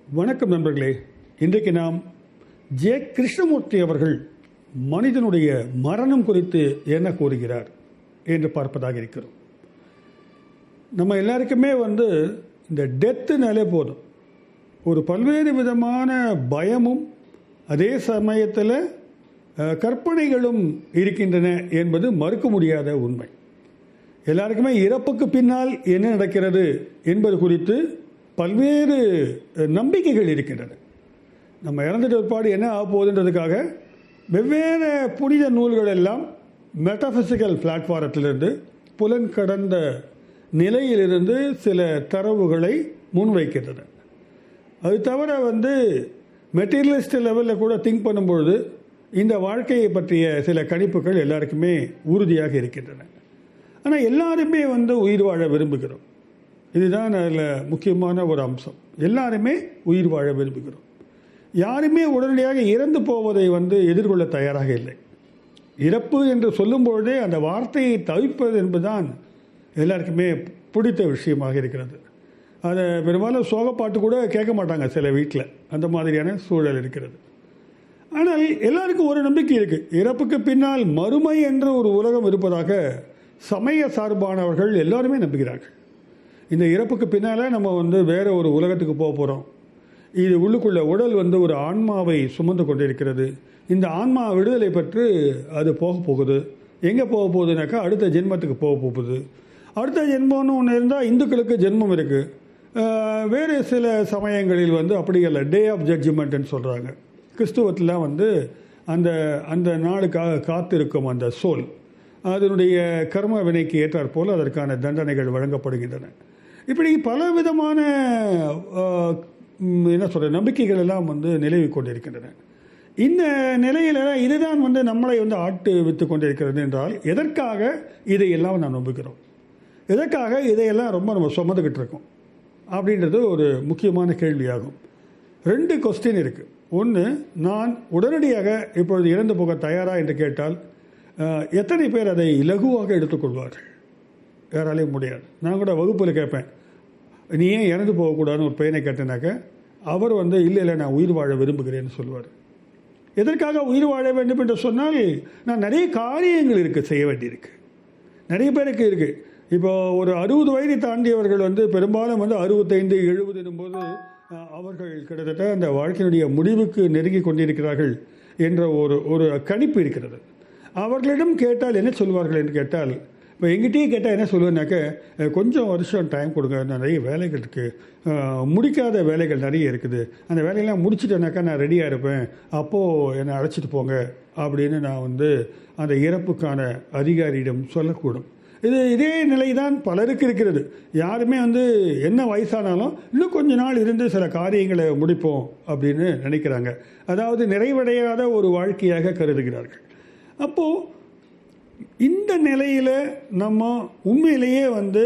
வணக்கம் நண்பர்களே இன்றைக்கு நாம் ஜே கிருஷ்ணமூர்த்தி அவர்கள் மனிதனுடைய மரணம் குறித்து என்ன கூறுகிறார் என்று பார்ப்பதாக இருக்கிறோம் நம்ம எல்லாருக்குமே வந்து இந்த டெத்துனாலே போதும் ஒரு பல்வேறு விதமான பயமும் அதே சமயத்தில் அஹ், கற்பனைகளும் இருக்கின்றன என்பது மறுக்க முடியாத உண்மை எல்லாருக்குமே இறப்புக்கு பின்னால் என்ன நடக்கிறது என்பது குறித்து பல்வேறு அஹ், நம்பிக்கைகள் இருக்கின்றன நம்ம இறந்துட்ட பிற்பாடு என்ன ஆக போகுதுன்றதுக்காக வெவ்வேறு புனித நூல்கள் எல்லாம் மெட்டபிசிக்கல் பிளாட்ஃபாரத்திலிருந்து புலன் கடந்த நிலையிலிருந்து சில தரவுகளை முன்வைக்கின்றன அது தவிர வந்து மெட்டீரியலிஸ்ட் லெவலில் கூட திங்க் பண்ணும்பொழுது இந்த வாழ்க்கையை பற்றிய சில கணிப்புகள் எல்லாருக்குமே உறுதியாக இருக்கின்றன ஆனால் எல்லாருமே வந்து உயிர் வாழ விரும்புகிறோம் இதுதான் அதில் முக்கியமான ஒரு அம்சம் எல்லாருமே உயிர் வாழ விரும்புகிறோம் யாருமே உடனடியாக இறந்து போவதை வந்து எதிர்கொள்ள தயாராக இல்லை இறப்பு என்று சொல்லும் பொழுதே அந்த வார்த்தையை தவிப்பது என்பதுதான் எல்லாருக்குமே பிடித்த விஷயமாக இருக்கிறது அதை பெரும்பாலும் சோகப்பாட்டு கூட கேட்க மாட்டாங்க சில வீட்டில் அந்த மாதிரியான சூழல் இருக்கிறது ஆனால் எல்லாருக்கும் ஒரு நம்பிக்கை இருக்கு இறப்புக்கு பின்னால் மறுமை என்ற ஒரு உலகம் இருப்பதாக சமய சார்பானவர்கள் எல்லாருமே நம்புகிறார்கள் இந்த இறப்புக்கு பின்னால நம்ம வந்து வேற ஒரு உலகத்துக்கு போக போகிறோம் இது உள்ளுக்குள்ள உடல் வந்து ஒரு ஆன்மாவை சுமந்து கொண்டிருக்கிறது இந்த ஆன்மா விடுதலை பெற்று அது போக போகுது எங்கே போக போகுதுனாக்கா அடுத்த ஜென்மத்துக்கு போக போகுது அடுத்த ஜென்மம்னு ஒன்று இருந்தால் இந்துக்களுக்கு ஜென்மம் இருக்குது வேறு சில சமயங்களில் வந்து அப்படி இல்லை டே ஆஃப் ஜட்ஜ்மெண்ட்னு சொல்கிறாங்க கிறிஸ்துவத்தில் வந்து அந்த அந்த நாளுக்காக காத்திருக்கும் அந்த சோல் அதனுடைய கர்ம வினைக்கு ஏற்றாற் போல் அதற்கான தண்டனைகள் வழங்கப்படுகின்றன இப்படி பல விதமான ஆஹ், ம், என்ன சொல்ற நம்பிக்கைகள் எல்லாம் வந்து நிலவி கொண்டிருக்கின்றன இந்த நிலையில இதுதான் வந்து நம்மளை வந்து ஆட்டு வித்து கொண்டிருக்கிறது என்றால் எதற்காக இதையெல்லாம் நாம் நம்புகிறோம் எதற்காக இதையெல்லாம் ரொம்ப நம்ம சுமந்துக்கிட்டு இருக்கோம் அப்படின்றது ஒரு முக்கியமான கேள்வியாகும் ரெண்டு கொஸ்டின் இருக்கு ஒன்று நான் உடனடியாக இப்பொழுது இறந்து போக தயாரா என்று கேட்டால் அஹ், எத்தனை பேர் அதை இலகுவாக எடுத்துக்கொள்வார்கள் யாராலையும் முடியாது நான் கூட வகுப்பில் கேட்பேன் நீ ஏன் இறந்து போகக்கூடாதுன்னு ஒரு பையனை கேட்டேனாக்க அவர் வந்து இல்லை இல்லை நான் உயிர் வாழ விரும்புகிறேன்னு சொல்லுவார் எதற்காக உயிர் வாழ வேண்டும் என்று சொன்னால் நான் நிறைய காரியங்கள் இருக்கு செய்ய வேண்டியிருக்கு நிறைய பேருக்கு இருக்கு இப்போ ஒரு அறுபது வயதை தாண்டியவர்கள் வந்து பெரும்பாலும் வந்து அறுபத்தைந்து எழுபது போது அஹ், அவர்கள் கிட்டத்தட்ட அந்த வாழ்க்கையினுடைய முடிவுக்கு நெருங்கி கொண்டிருக்கிறார்கள் என்ற ஒரு ஒரு கணிப்பு இருக்கிறது அவர்களிடம் கேட்டால் என்ன சொல்வார்கள் என்று கேட்டால் இப்போ எங்கிட்டயே கேட்டால் என்ன சொல்லுவேன்னாக்க அஹ், கொஞ்சம் வருஷம் டைம் கொடுங்க நிறைய வேலைகள் இருக்குது முடிக்காத வேலைகள் நிறைய இருக்குது அந்த வேலையெல்லாம் முடிச்சிட்டேனாக்கா நான் ரெடியாக இருப்பேன் அப்போது என்னை அழைச்சிட்டு போங்க அப்படின்னு நான் வந்து அந்த இறப்புக்கான அதிகாரியிடம் சொல்லக்கூடும் இது இதே நிலை தான் பலருக்கு இருக்கிறது யாருமே வந்து என்ன வயசானாலும் இன்னும் கொஞ்ச நாள் இருந்து சில காரியங்களை முடிப்போம் அப்படின்னு நினைக்கிறாங்க அதாவது நிறைவடையாத ஒரு வாழ்க்கையாக கருதுகிறார்கள் அப்போது இந்த நிலையில் நம்ம உண்மையிலேயே வந்து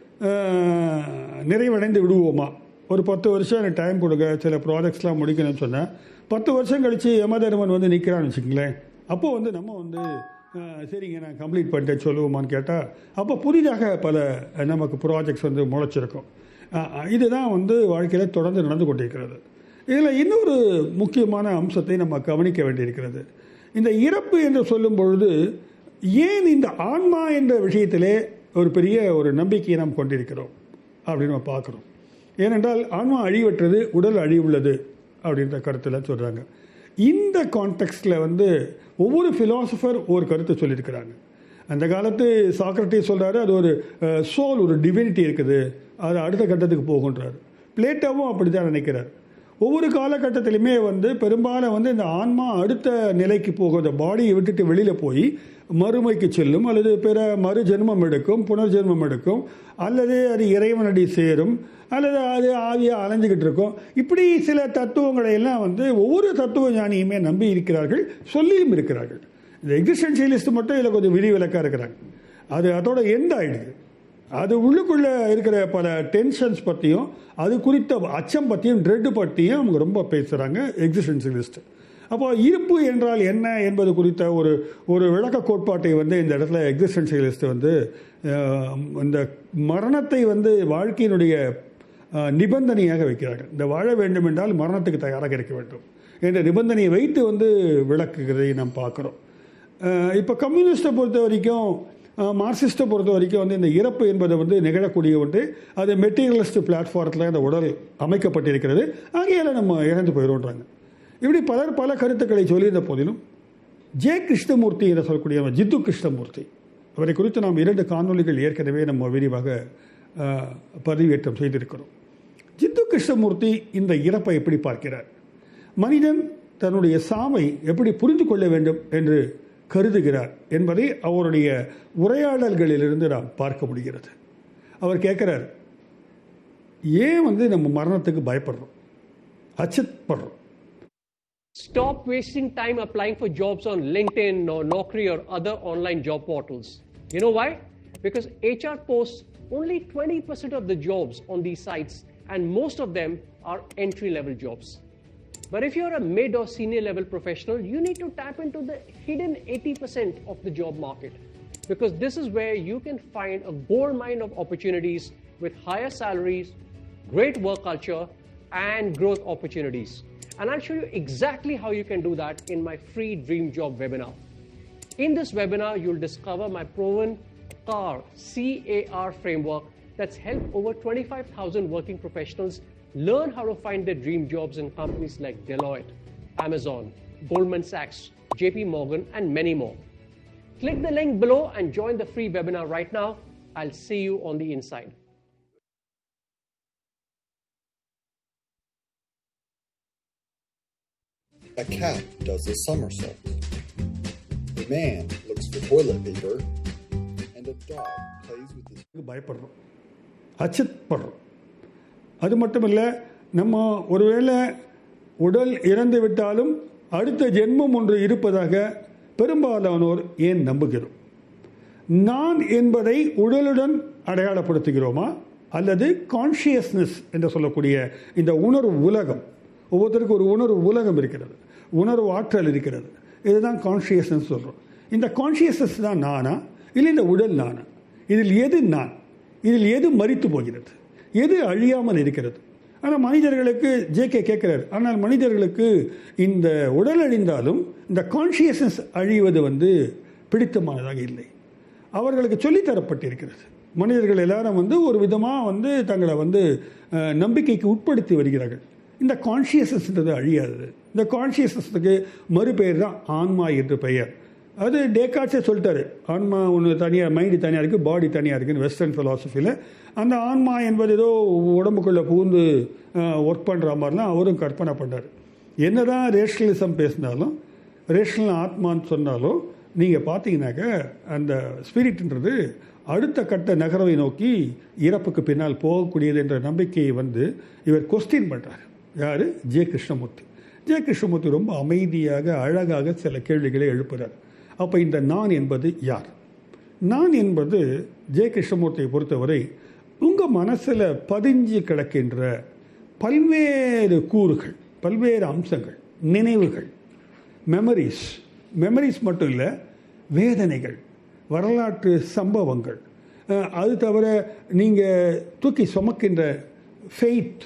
அஹ், நிறைவடைந்து விடுவோமா ஒரு பத்து வருஷம் எனக்கு டைம் கொடுங்க சில ப்ராஜெக்ட்ஸ்லாம் முடிக்கணும்னு சொன்னேன் பத்து வருஷம் கழித்து யமதர்மன் வந்து நிற்கிறான்னு வச்சுங்களேன் அப்போ வந்து நம்ம வந்து அஹ், சரிங்க நான் கம்ப்ளீட் பண்ணிட்டேன் சொல்லுவோமான்னு கேட்டால் அப்போ புதிதாக பல அஹ், நமக்கு ப்ராஜெக்ட்ஸ் வந்து முளைச்சிருக்கும் அஹ், அஹ், இதுதான் வந்து வாழ்க்கையில் தொடர்ந்து நடந்து கொண்டிருக்கிறது இதில் இன்னொரு முக்கியமான அம்சத்தை நம்ம கவனிக்க வேண்டியிருக்கிறது இந்த இறப்பு என்று சொல்லும் பொழுது ஏன் இந்த ஆன்மா என்ற விஷயத்திலே ஒரு பெரிய ஒரு நம்பிக்கையை நாம் கொண்டிருக்கிறோம் அப்படின்னு நம்ம பார்க்குறோம் ஏனென்றால் ஆன்மா அழிவற்றது உடல் அழிவுள்ளது அப்படின்ற கருத்தில் சொல்கிறாங்க இந்த கான்டெக்ஸ்டில் வந்து ஒவ்வொரு ஃபிலாசபர் ஒரு கருத்தை சொல்லியிருக்கிறாங்க அந்த காலத்து சாக்ரட்டிஸ் சொல்கிறாரு அது ஒரு சோல் ஒரு டிவினிட்டி இருக்குது அது அடுத்த கட்டத்துக்கு போகுன்றாரு பிளேட்டோவும் அப்படி தான் நினைக்கிறார் ஒவ்வொரு காலகட்டத்திலுமே வந்து பெரும்பாலும் வந்து இந்த ஆன்மா அடுத்த நிலைக்கு போகும் இந்த பாடியை விட்டுட்டு வெளியில் போய் மறுமைக்கு செல்லும் அல்லது பிற மறு ஜென்மம் எடுக்கும் புனர்ஜென்மம் எடுக்கும் அல்லது அது இறைவனடி சேரும் அல்லது அது ஆவியாக அலைஞ்சுக்கிட்டு இருக்கும் இப்படி சில தத்துவங்களை எல்லாம் வந்து ஒவ்வொரு தத்துவ ஞானியுமே நம்பி இருக்கிறார்கள் சொல்லியும் இருக்கிறார்கள் இந்த எக்ஸிஸ்டன்ஷியலிஸ்ட் மட்டும் இதில் கொஞ்சம் விதிவிலக்காக இருக்கிறாங்க அது அதோட எண்ட் ஆயிடுது அது உள்ளுக்குள்ள இருக்கிற பல டென்ஷன்ஸ் பற்றியும் அது குறித்த அச்சம் பற்றியும் ட்ரெட் பற்றியும் அவங்க ரொம்ப பேசுகிறாங்க எக்ஸிஸ்டன்சியலிஸ்ட் அப்போ இருப்பு என்றால் என்ன என்பது குறித்த ஒரு ஒரு விளக்க கோட்பாட்டை வந்து இந்த இடத்துல எக்ஸிஸ்டன்சியலிஸ்ட் வந்து அஹ், இந்த மரணத்தை வந்து வாழ்க்கையினுடைய அஹ், நிபந்தனையாக வைக்கிறார்கள் இந்த வாழ வேண்டும் என்றால் மரணத்துக்கு தயாராக இருக்க வேண்டும் என்ற நிபந்தனையை வைத்து வந்து விளக்குகிறதை நாம் பார்க்குறோம் இப்போ கம்யூனிஸ்ட்டை பொறுத்த வரைக்கும் அஹ், மார்க்சிஸ்ட்டை பொறுத்த வரைக்கும் வந்து இந்த இறப்பு என்பது வந்து நிகழக்கூடிய ஒன்று அது மெட்டீரியலிஸ்ட் பிளாட்ஃபாரத்தில் அந்த உடல் அமைக்கப்பட்டிருக்கிறது ஆகையால நம்ம இறந்து போயிடும்ன்றாங்க இப்படி பலர் பல கருத்துக்களை சொல்லியிருந்த போதிலும் ஜே கிருஷ்ணமூர்த்தி என்று சொல்லக்கூடிய நம்ம ஜித்து கிருஷ்ணமூர்த்தி அவரை குறித்து நாம் இரண்டு காணொளிகள் ஏற்கனவே நம்ம விரிவாக அஹ், பதிவேற்றம் செய்திருக்கிறோம் ஜித்து கிருஷ்ணமூர்த்தி இந்த இறப்பை எப்படி பார்க்கிறார் மனிதன் தன்னுடைய சாவை எப்படி புரிந்து கொள்ள வேண்டும் என்று கருதுகிறார் என்பதை அவருடைய உரையாடல்களிலிருந்து நாம் பார்க்க முடிகிறது அவர் கேட்கிறார் ஏன் வந்து நம்ம மரணத்துக்கு பயப்படுறோம் அச்சப்படுறோம் Stop wasting time applying for jobs on LinkedIn or Naukri or other online job portals. You know why? Because HR posts only 20% of the jobs on these sites, and most of them are entry level jobs. But if you're a mid or senior level professional, you need to tap into the hidden 80% of the job market. Because this is where you can find a gold mine of opportunities with higher salaries, great work culture, and growth opportunities. And I'll show you exactly how you can do that in my free Dream Job webinar. In this webinar, you'll discover my proven CAR, C-A-R framework that's helped over 25,000 working professionals learn how to find their dream jobs in companies like Deloitte, Amazon, Goldman Sachs, JP Morgan, and many more. Click the link below and join the free webinar right now. I'll see you on the inside. A cat does a somersault. A man looks for toilet paper, and a dog plays with his. பயப்படுறோம் அச்சப்படுறோம் அது மட்டுமல்ல நம்ம ஒருவேளை உடல் இறந்து விட்டாலும் அடுத்த ஜென்மம் ஒன்று இருப்பதாக பெரும்பாலானோர் ஏன் நம்புகிறோம் நான் என்பதை உடலுடன் அடையாளப்படுத்துகிறோமா அல்லது கான்ஷியஸ்னஸ் என்று சொல்லக்கூடிய இந்த உணர்வு உலகம் ஒவ்வொருத்தருக்கும் ஒரு உணர்வு உலகம் இருக்கிறது உணர்வு ஆற்றல் இருக்கிறது இதுதான் கான்ஷியஸ்னஸ் சொல்கிறோம் இந்த கான்ஷியஸ்னஸ் தான் நானா இல்லை இந்த உடல் நானா இதில் எது நான் இதில் எது மறித்து போகிறது எது அழியாமல் இருக்கிறது ஆனால் மனிதர்களுக்கு ஜேகே கேட்கிறார் ஆனால் மனிதர்களுக்கு இந்த உடல் அழிந்தாலும் இந்த கான்ஷியஸ்னஸ் அழிவது வந்து பிடித்தமானதாக இல்லை அவர்களுக்கு சொல்லித்தரப்பட்டிருக்கிறது மனிதர்கள் எல்லாரும் வந்து ஒரு விதமாக வந்து தங்களை வந்து அஹ், நம்பிக்கைக்கு உட்படுத்தி வருகிறார்கள் இந்த கான்ஷியஸ்னஸ்ன்றது அழியாதது இந்த கான்ஷியஸ்னஸுக்கு மறுபெயர் தான் ஆன்மா என்று பெயர் அது டேக்காட்ஸே சொல்லிட்டாரு ஆன்மா ஒன்று தனியாக மைண்டு தனியாக இருக்குது பாடி தனியாக இருக்குன்னு வெஸ்டர்ன் ஃபிலாசபியில் அந்த ஆன்மா என்பது ஏதோ உடம்புக்குள்ளே புகுந்து ஒர்க் பண்ணுற மாதிரிலாம் அவரும் கற்பனை பண்ணார் என்னதான் ரேஷனலிசம் பேசினாலும் ரேஷனல் ஆத்மான்னு சொன்னாலும் நீங்கள் பார்த்தீங்கன்னாக்க அந்த ஸ்பிரிட்ன்றது அடுத்த கட்ட நகரவை நோக்கி இறப்புக்கு பின்னால் போகக்கூடியது என்ற நம்பிக்கையை வந்து இவர் கொஸ்டின் பண்ணுறார் யார் ஜே கிருஷ்ணமூர்த்தி ஜே கிருஷ்ணமூர்த்தி ரொம்ப அமைதியாக அழகாக சில கேள்விகளை எழுப்புறார் அப்போ இந்த நான் என்பது யார் நான் என்பது ஜே கிருஷ்ணமூர்த்தியை பொறுத்தவரை உங்கள் மனசில் பதிஞ்சு கிடக்கின்ற பல்வேறு கூறுகள் பல்வேறு அம்சங்கள் நினைவுகள் மெமரிஸ் மெமரிஸ் மட்டும் இல்லை வேதனைகள் வரலாற்று சம்பவங்கள் அஹ், அது தவிர நீங்கள் தூக்கி சுமக்கின்ற ஃபெய்த்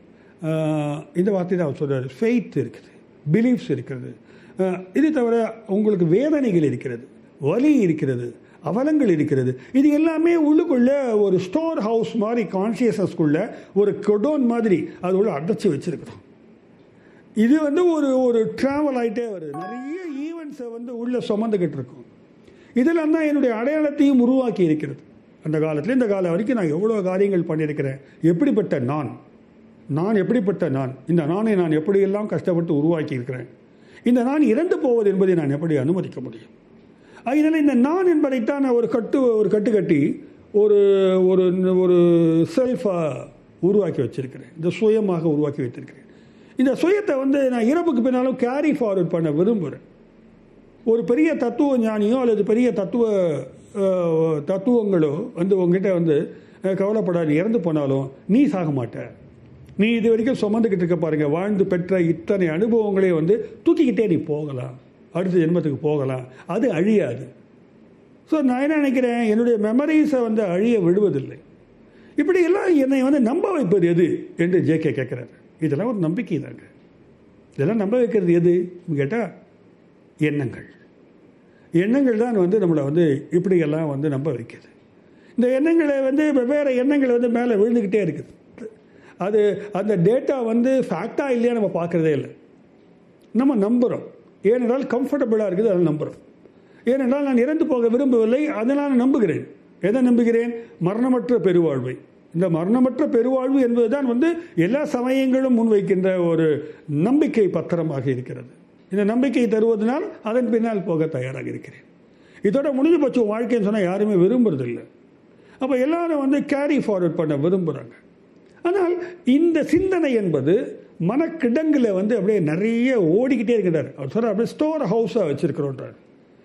இந்த வார்த்தை தான் அவர் சொல்கிறார் ஃபெய்த் இருக்குது பிலீஃப்ஸ் இருக்கிறது அஹ், இது தவிர உங்களுக்கு வேதனைகள் இருக்கிறது வலி இருக்கிறது அவலங்கள் இருக்கிறது இது எல்லாமே உள்ளுக்குள்ள ஒரு ஸ்டோர் ஹவுஸ் மாதிரி கான்சியஸ்னஸ்குள்ள ஒரு கொடோன் மாதிரி அது உள்ள அடைச்சி வச்சிருக்கிறோம் இது வந்து ஒரு ஒரு ட்ராவல் ஆகிட்டே வருது நிறைய ஈவெண்ட்ஸை வந்து உள்ளே சுமந்துக்கிட்டு இருக்கும் இதெல்லாம் தான் என்னுடைய அடையாளத்தையும் உருவாக்கி இருக்கிறது அந்த காலத்தில் இந்த காலம் வரைக்கும் நான் எவ்வளோ காரியங்கள் பண்ணியிருக்கிறேன் எப்படிப்பட்ட நான் நான் எப்படிப்பட்ட நான் இந்த நானை நான் எப்படியெல்லாம் கஷ்டப்பட்டு உருவாக்கி இருக்கிறேன் இந்த நான் இறந்து போவது என்பதை நான் எப்படி அனுமதிக்க முடியும் அதனால் இந்த நான் என்பதைத்தான் நான் ஒரு கட்டு ஒரு கட்டு கட்டி ஒரு ஒரு ஒரு செல்ஃபாக உருவாக்கி வச்சிருக்கிறேன் இந்த சுயமாக உருவாக்கி வைத்திருக்கிறேன் இந்த சுயத்தை வந்து நான் இறப்புக்கு பின்னாலும் கேரி ஃபார்வர்ட் பண்ண விரும்புகிறேன் ஒரு பெரிய தத்துவ ஞானியோ அல்லது பெரிய தத்துவ அஹ், தத்துவங்களோ வந்து உங்ககிட்ட வந்து அஹ், கவலைப்படாது இறந்து போனாலும் நீ சாக மாட்ட நீ இது வரைக்கும் சுமந்துக்கிட்டு இருக்க பாருங்க வாழ்ந்து பெற்ற இத்தனை அனுபவங்களே வந்து தூக்கிக்கிட்டே நீ போகலாம் அடுத்த ஜென்மத்துக்கு போகலாம் அது அழியாது ஸோ நான் என்ன நினைக்கிறேன் என்னுடைய மெமரிஸை வந்து அழிய விடுவதில்லை இப்படி எல்லாம் என்னை வந்து நம்ப வைப்பது எது என்று ஜேகே கேட்குறாரு இதெல்லாம் ஒரு நம்பிக்கை தாங்க இதெல்லாம் நம்ப வைக்கிறது எது கேட்டால் எண்ணங்கள் எண்ணங்கள் தான் வந்து நம்மளை வந்து இப்படியெல்லாம் வந்து நம்ப வைக்குது இந்த எண்ணங்களை வந்து வெவ்வேறு எண்ணங்கள் வந்து மேலே விழுந்துக்கிட்டே இருக்குது அது அந்த டேட்டா வந்து ஃபேக்டாக இல்லையா நம்ம பார்க்குறதே இல்லை நம்ம நம்புகிறோம் ஏனென்றால் கம்ஃபர்டபுளாக இருக்குது அதை நம்புகிறோம் ஏனென்றால் நான் இறந்து போக விரும்பவில்லை அதனால் நான் நம்புகிறேன் எதை நம்புகிறேன் மரணமற்ற பெருவாழ்வை இந்த மரணமற்ற பெருவாழ்வு என்பதுதான் வந்து எல்லா சமயங்களும் முன்வைக்கின்ற ஒரு நம்பிக்கை பத்திரமாக இருக்கிறது இந்த நம்பிக்கை தருவதனால் அதன் பின்னால் போக தயாராக இருக்கிறேன் இதோட முடிஞ்சு போச்சு வாழ்க்கைன்னு சொன்னால் யாருமே விரும்புறதில்லை அப்போ எல்லாரும் வந்து கேரி ஃபார்வர்ட் பண்ண விரும்புகிறாங்க ஆனால் இந்த சிந்தனை என்பது மனக்கிடங்கில் வந்து அப்படியே நிறைய ஓடிக்கிட்டே இருக்கிறார் அவர் சொல்ற அப்படியே ஸ்டோர் ஹவுஸாக வச்சிருக்கிறோன்றார்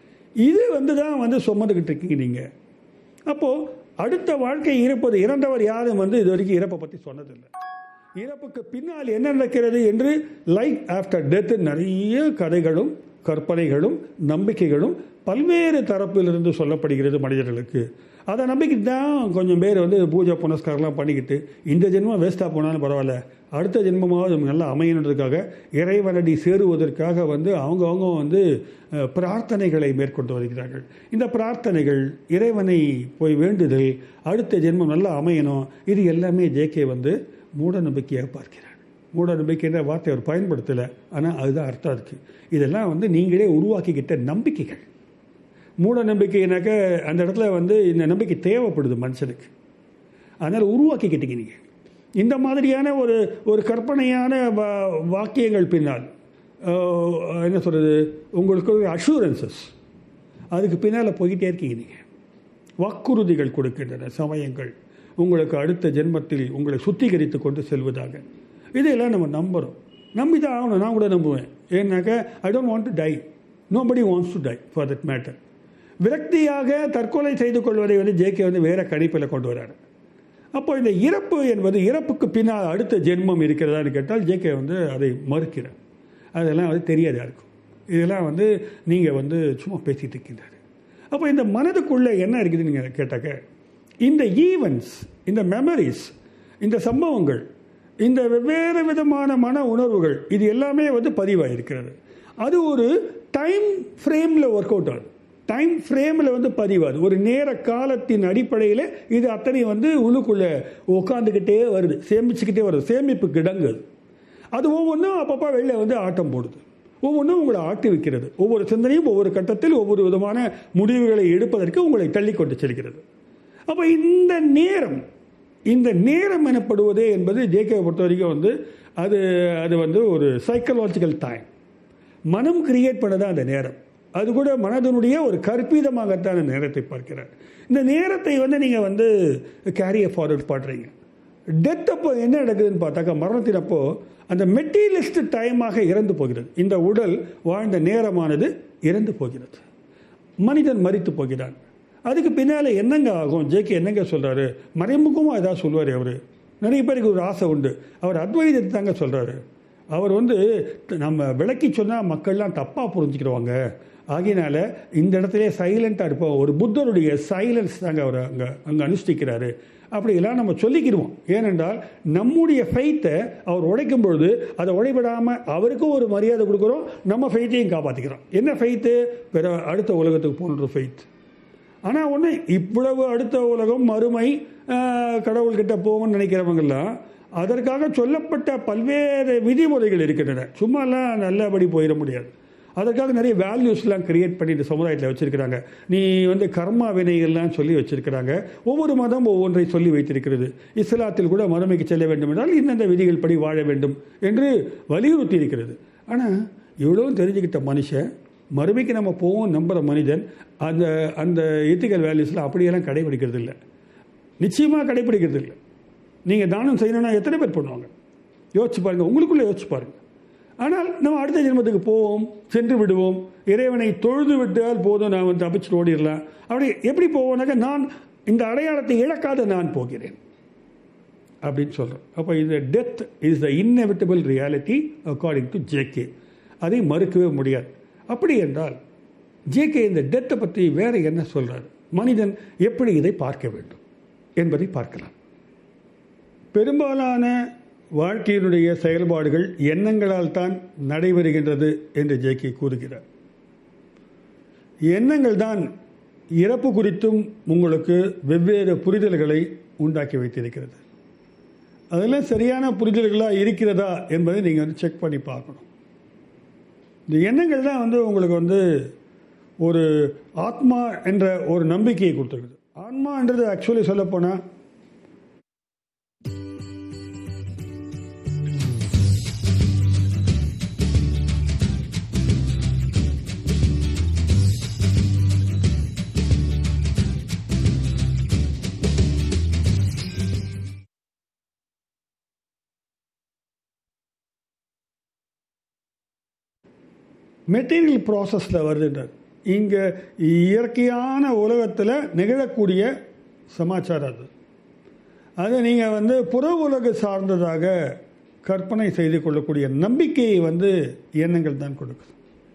இது வந்து தான் வந்து சுமந்துக்கிட்டு இருக்கீங்க நீங்கள் அப்போது அடுத்த வாழ்க்கை இருப்பது இறந்தவர் யாரும் வந்து இது வரைக்கும் இறப்பை பற்றி சொன்னதில்லை இறப்புக்கு பின்னால் என்ன நடக்கிறது என்று லைஃப் ஆஃப்டர் டெத் நிறைய கதைகளும் கற்பனைகளும் நம்பிக்கைகளும் பல்வேறு தரப்பிலிருந்து சொல்லப்படுகிறது மனிதர்களுக்கு அதை நம்பிக்கிட்டு தான் கொஞ்சம் பேர் வந்து பூஜை புனஸ்காரம்லாம் பண்ணிக்கிட்டு இந்த ஜென்மம் வேஸ்ட்டாக போனாலும் பரவாயில்ல அடுத்த ஜென்மமாவது நமக்கு நல்லா அமையணுன்றதுக்காக இறைவனடி சேருவதற்காக வந்து அவங்கவுங்க வந்து அஹ், பிரார்த்தனைகளை மேற்கொண்டு வருகிறார்கள் இந்த பிரார்த்தனைகள் இறைவனை போய் வேண்டுதல் அடுத்த ஜென்மம் நல்லா அமையணும் இது எல்லாமே ஜேகே வந்து மூட நம்பிக்கையாக பார்க்கிறார் மூட நம்பிக்கைன்ற வார்த்தை அவர் பயன்படுத்தலை ஆனால் அதுதான் அர்த்தம் இருக்குது இதெல்லாம் வந்து நீங்களே உருவாக்கிக்கிட்ட நம்பிக்கைகள் மூட நம்பிக்கைனாக்க அந்த இடத்துல வந்து இந்த நம்பிக்கை தேவைப்படுது மனுஷனுக்கு அதனால் உருவாக்கிக்கிட்டீங்க நீங்கள் இந்த மாதிரியான ஒரு ஒரு கற்பனையான வா- வாக்கியங்கள் பின்னால் அஹ், என்ன சொல்கிறது உங்களுக்கு அஷூரன்சஸ் அதுக்கு பின்னால் போய்கிட்டே இருக்கீங்க நீங்கள் வாக்குறுதிகள் கொடுக்கின்றன சமயங்கள் உங்களுக்கு அடுத்த ஜென்மத்தில் உங்களை சுத்திகரித்து கொண்டு செல்வதாக இதையெல்லாம் நம்ம நம்புகிறோம் நம்பி தான் ஆகணும் நான் கூட நம்புவேன் ஏன்னாக்க I don't want to die nobody wants to die for that matter விரக்தியாக தற்கொலை செய்து கொள்வதை வந்து ஜேகே வந்து வேற கணிப்பில் கொண்டு வராரு அப்போ இந்த இறப்பு என்பது இறப்புக்கு பின்னால் அடுத்த ஜென்மம் இருக்கிறதான்னு கேட்டால் ஜேகே வந்து அதை மறுக்கிறார் அதெல்லாம் வந்து தெரியாது யாருக்கும் இதெல்லாம் வந்து நீங்கள் வந்து சும்மா பேசிட்டு இருக்கின்றாரு அப்போ இந்த மனதுக்குள்ளே என்ன இருக்குதுன்னு நீங்கள் கேட்டாக்க இந்த ஈவெண்ட்ஸ் இந்த மெமரிஸ் இந்த சம்பவங்கள் இந்த வெவ்வேறு விதமான மன உணர்வுகள் இது எல்லாமே வந்து பதிவாயிருக்கிறது அது ஒரு டைம் ஃப்ரேமில் ஒர்க் அவுட் ஆகுது டைம் ஃப்ரேமில் வந்து பதிவாது ஒரு நேர காலத்தின் அடிப்படையில் இது அத்தனை வந்து உள்ளுக்குள்ளே உட்காந்துக்கிட்டே வருது சேமிச்சுக்கிட்டே வருது சேமிப்பு கிடங்கு அது அது ஒவ்வொன்றும் அப்பப்போ வெளில வந்து ஆட்டம் போடுது ஒவ்வொன்றும் உங்களை ஆட்டி வைக்கிறது ஒவ்வொரு சிந்தனையும் ஒவ்வொரு கட்டத்தில் ஒவ்வொரு விதமான முடிவுகளை எடுப்பதற்கு உங்களை தள்ளி கொண்டு செல்கிறது அப்போ இந்த நேரம் இந்த நேரம் எனப்படுவதே என்பது ஜேகே பொறுத்த வரைக்கும் வந்து அது அது வந்து ஒரு சைக்கலாஜிக்கல் டைம் மனம் கிரியேட் பண்ணது அந்த நேரம் அது கூட மனதனுடைய ஒரு கற்பிதமாகத்தான் அந்த நேரத்தை பார்க்கிறார் இந்த நேரத்தை வந்து நீங்கள் வந்து கேரியை ஃபார்வர்ட் பண்ணுறீங்க டெத் அப்போ என்ன நடக்குதுன்னு பார்த்தாக்கா மரணத்தின் அப்போ அந்த மெட்டீரியலிஸ்ட் டைமாக இறந்து போகிறது இந்த உடல் வாழ்ந்த நேரமானது இறந்து போகிறது மனிதன் மரித்து போகிறான் அதுக்கு பின்னால் என்னங்க ஆகும் ஜேகே என்னங்க சொல்கிறாரு மறைமுகமாக ஏதாவது சொல்லுவார் அவர் நிறைய பேருக்கு ஒரு ஆசை உண்டு அவர் அத்வைதத்தை தாங்க சொல்கிறாரு அவர் வந்து நம்ம விளக்கி சொன்னால் மக்கள்லாம் தப்பாக புரிஞ்சுக்கிடுவாங்க ஆகையினால இந்த இடத்துல சைலண்ட்டாக இருப்போம் ஒரு புத்தருடைய சைலன்ஸ் தாங்க அவர் அங்கே அங்கே அனுஷ்டிக்கிறாரு அப்படியெல்லாம் நம்ம சொல்லிக்கிடுவோம் ஏனென்றால் நம்முடைய ஃபெய்த்தை அவர் உடைக்கும் பொழுது அதை உடைபடாமல் அவருக்கும் ஒரு மரியாதை கொடுக்குறோம் நம்ம ஃபெய்த்தையும் காப்பாற்றிக்கிறோம் என்ன ஃபெய்த்து பிற அடுத்த உலகத்துக்கு போன்ற ஃபெய்த் ஆனால் ஒன்று இவ்வளவு அடுத்த உலகம் மறுமை ஆஹ், கடவுள்கிட்ட போகணும்னு நினைக்கிறவங்கெல்லாம் அதற்காக சொல்லப்பட்ட பல்வேறு விதிமுறைகள் இருக்கின்றன சும்மாலாம் நல்லபடி போயிட முடியாது அதற்காக நிறைய வேல்யூஸ்லாம் கிரியேட் பண்ணி இந்த சமுதாயத்தில் வச்சிருக்கிறாங்க நீ வந்து கர்மா வினைகள்லாம் சொல்லி வச்சிருக்கிறாங்க ஒவ்வொரு மதம் ஒவ்வொன்றை சொல்லி வைத்திருக்கிறது இஸ்லாத்தில் கூட மறுமைக்கு செல்ல வேண்டும் என்றால் இந்தந்த விதிகள் படி வாழ வேண்டும் என்று வலியுறுத்தி இருக்கிறது ஆனால் இவ்வளவும் தெரிஞ்சுக்கிட்ட மனுஷன் மறுமைக்கு நம்ம போவோம் நம்புகிற மனிதன் அந்த அந்த எத்திக்கல் வேல்யூஸ்லாம் அப்படியெல்லாம் கடைபிடிக்கிறது இல்லை நிச்சயமாக கடைபிடிக்கிறது இல்லை நீங்கள் தானம் செய்யணும்னா எத்தனை பேர் பண்ணுவாங்க யோசிச்சு பாருங்க உங்களுக்குள்ளே யோசிச்சு பாருங்க ஆனால் நம்ம அடுத்த ஜென்மத்துக்கு போவோம் சென்று விடுவோம் இறைவனை தொழுது விட்டால் போதும் நான் வந்து தப்பிச்சுட்டு ஓடிடலாம் அப்படி எப்படி போவோம்னாக்க நான் இந்த அடையாளத்தை இழக்காத நான் போகிறேன் அப்படின்னு சொல்கிறோம் அப்போ இந்த death is the inevitable reality according to JK அதை மறுக்கவே முடியாது அப்படி என்றால் ஜேகே இந்த டெத்தை பற்றி வேற என்ன சொல்றார் மனிதன் எப்படி இதை பார்க்க வேண்டும் என்பதை பார்க்கலாம் பெரும்பாலான வாழ்க்கையினுடைய செயல்பாடுகள் எண்ணங்களால் தான் நடைபெறுகின்றது என்று ஜேகே கூறுகிறார் எண்ணங்கள் தான் இறப்பு குறித்தும் உங்களுக்கு வெவ்வேறு புரிதல்களை உண்டாக்கி வைத்திருக்கிறது அதெல்லாம் சரியான புரிதல்களாக இருக்கிறதா என்பதை நீங்கள் வந்து செக் பண்ணி பார்க்கணும் இந்த எண்ணங்கள் தான் வந்து உங்களுக்கு வந்து ஒரு ஆத்மா என்ற ஒரு நம்பிக்கையை கொடுத்துருக்குது ஆன்மான்றது ஆக்சுவலி சொல்லப்போனால் மெட்டீரியல் ப்ராசஸில் வருதுன்றார் இங்கே இயற்கையான உலகத்தில் நிகழக்கூடிய சமாச்சாரம் அது அதை நீங்கள் வந்து புற உலக சார்ந்ததாக கற்பனை செய்து கொள்ளக்கூடிய நம்பிக்கையை வந்து எண்ணங்கள் தான் கொடுக்குது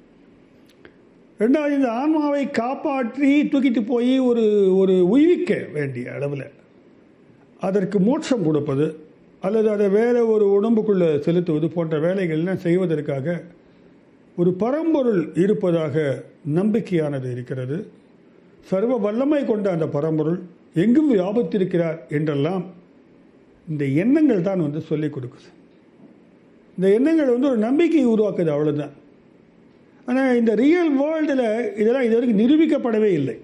ரெண்டாவது இந்த ஆன்மாவை காப்பாற்றி தூக்கிட்டு போய் ஒரு ஒரு உய்விக்க வேண்டிய அளவில் அதற்கு மோட்சம் கொடுப்பது அல்லது அதை வேற ஒரு உடம்புக்குள்ளே செலுத்துவது போன்ற வேலைகள்லாம் செய்வதற்காக ஒரு பரம்பொருள் இருப்பதாக நம்பிக்கையானது இருக்கிறது சர்வ வல்லமை கொண்ட அந்த பரம்பொருள் எங்கும் வியாபத்திருக்கிறார் என்றெல்லாம் இந்த எண்ணங்கள் தான் வந்து சொல்லிக் கொடுக்குது இந்த எண்ணங்கள் வந்து ஒரு நம்பிக்கையை உருவாக்குது அவ்வளோதான் ஆனால் இந்த ரியல் வேர்ல்டில் இதெல்லாம் இது வரைக்கும் நிரூபிக்கப்படவே இல்லை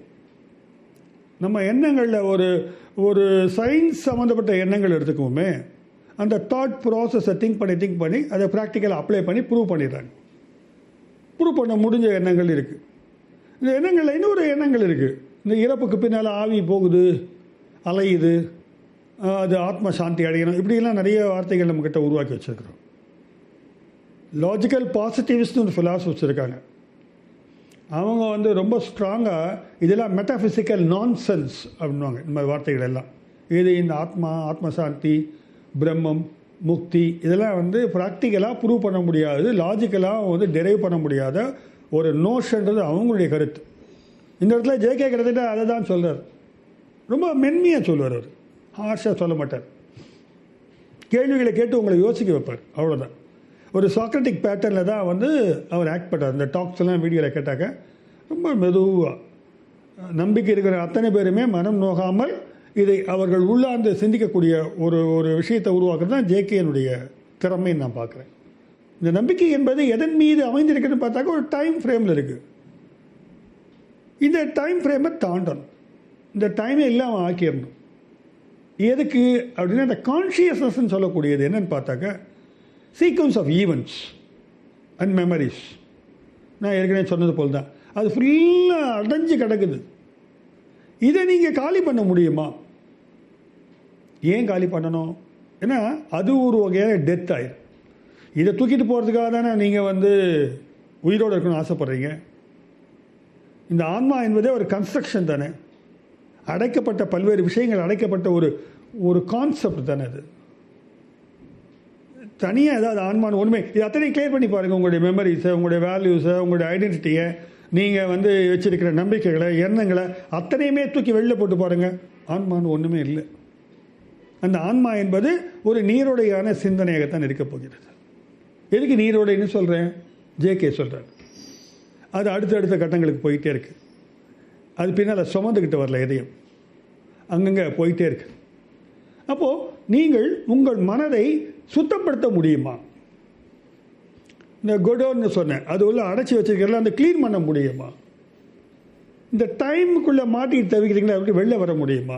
நம்ம எண்ணங்களில் ஒரு ஒரு சயின்ஸ் சம்மந்தப்பட்ட எண்ணங்கள் எடுத்துக்குவோமே அந்த தாட் ப்ராசஸை திங்க் பண்ணி திங்க் பண்ணி அதை ப்ராக்டிக்கலாக அப்ளை பண்ணி ப்ரூவ் பண்ணிடுறாங்க ப்ரூவ் பண்ண முடிஞ்ச எண்ணங்கள் இருக்குது இந்த எண்ணங்களில் இன்னொரு எண்ணங்கள் இருக்குது இந்த இறப்புக்கு பின்னால் ஆவி போகுது அலையுது அது ஆத்ம சாந்தி அடையணும் இப்படியெல்லாம் நிறைய வார்த்தைகள் நம்மக்கிட்ட உருவாக்கி வச்சுருக்கிறோம் லாஜிக்கல் பாசிட்டிவ்ஸ்னு ஒரு ஃபிலாசபிஸ் இருக்காங்க அவங்க வந்து ரொம்ப ஸ்ட்ராங்காக இதெல்லாம் மெட்டாஃபிசிக்கல் நான்சென்ஸ் அப்படின்வாங்க இந்த மாதிரி வார்த்தைகள் எல்லாம் இது இந்த ஆத்மா ஆத்மசாந்தி பிரம்மம் முக்தி இதெல்லாம் வந்து ப்ராக்டிக்கலாக ப்ரூவ் பண்ண முடியாது லாஜிக்கலாக வந்து டெரைவ் பண்ண முடியாத ஒரு நோஷன்றது அவங்களுடைய கருத்து இந்த இடத்துல ஜேகே கிட்டத்தட்ட அதை தான் சொல்கிறார் ரொம்ப மென்மையாக சொல்லுவார் அவர் ஹார்ஷாக சொல்ல மாட்டார் கேள்விகளை கேட்டு உங்களை யோசிக்க வைப்பார் அவ்வளோதான் ஒரு சாக்ரட்டிக் பேட்டர்னில் தான் வந்து அவர் ஆக்ட் பண்ணுறார் இந்த டாக்ஸ் எல்லாம் வீடியோவில் கேட்டாக்க ரொம்ப மெதுவாக நம்பிக்கை இருக்கிற அத்தனை பேருமே மனம் நோகாமல் இதை அவர்கள் உள்ளார்ந்து சிந்திக்கக்கூடிய ஒரு ஒரு விஷயத்தை உருவாக்குறது தான் ஜேகேனுடைய திறமைன்னு நான் பார்க்குறேன் இந்த நம்பிக்கை என்பது எதன் மீது அமைந்திருக்குன்னு பார்த்தாக்க ஒரு டைம் ஃப்ரேமில் இருக்குது இந்த டைம் ஃப்ரேமை தாண்டணும் இந்த டைமை இல்லாமல் ஆக்கிடணும் எதுக்கு அப்படின்னா இந்த கான்ஷியஸ்னஸ்ன்னு சொல்லக்கூடியது என்னன்னு பார்த்தாக்க sequence of events and memories நான் ஏற்கனவே சொன்னது போல் தான் அது ஃபுல்லாக அடைஞ்சு கிடக்குது இதை நீங்கள் காலி பண்ண முடியுமா ஏன் காலி பண்ணணும் ஏன்னா அது ஒரு வகையான டெத் ஆயிரும் இதை தூக்கிட்டு போகிறதுக்காக தானே நீங்கள் வந்து உயிரோடு இருக்கணும்னு ஆசைப்பட்றீங்க இந்த ஆன்மா என்பதே ஒரு கன்ஸ்ட்ரக்ஷன் தானே அடைக்கப்பட்ட பல்வேறு விஷயங்கள் அடைக்கப்பட்ட ஒரு ஒரு கான்செப்ட் தானே அது தனியாக ஏதாவது ஆன்மான் ஒன்றுமே இது அத்தனை கிளியர் பண்ணி பாருங்கள் உங்களுடைய மெமரிஸை உங்களுடைய வேல்யூஸை உங்களுடைய ஐடென்டிட்டியை நீங்கள் வந்து வச்சிருக்கிற நம்பிக்கைகளை எண்ணங்களை அத்தனையுமே தூக்கி வெளில போட்டு பாருங்கள் ஆன்மான்னு ஒன்றுமே இல்லை அந்த ஆன்மா என்பது ஒரு நீரோடையான சிந்தனையாகத்தான் இருக்கப் போகிறது எதுக்கு நீரோடைன்னு சொல்கிறேன் ஜேகே சொல்கிறார் அது அடுத்தடுத்த கட்டங்களுக்கு போயிட்டே இருக்கு அது பின்னால் சுமந்துக்கிட்டு வரல எதையும் அங்கங்கே போயிட்டே இருக்கு அப்போது நீங்கள் உங்கள் மனதை சுத்தப்படுத்த முடியுமா இந்த கொடோன்னு சொன்னேன் அது உள்ள அடைச்சி வச்சிருக்கிறதுல அந்த க்ளீன் பண்ண முடியுமா இந்த டைமுக்குள்ளே மாட்டிட்டு தவிக்கிறீங்களா அப்படி வெளில வர முடியுமா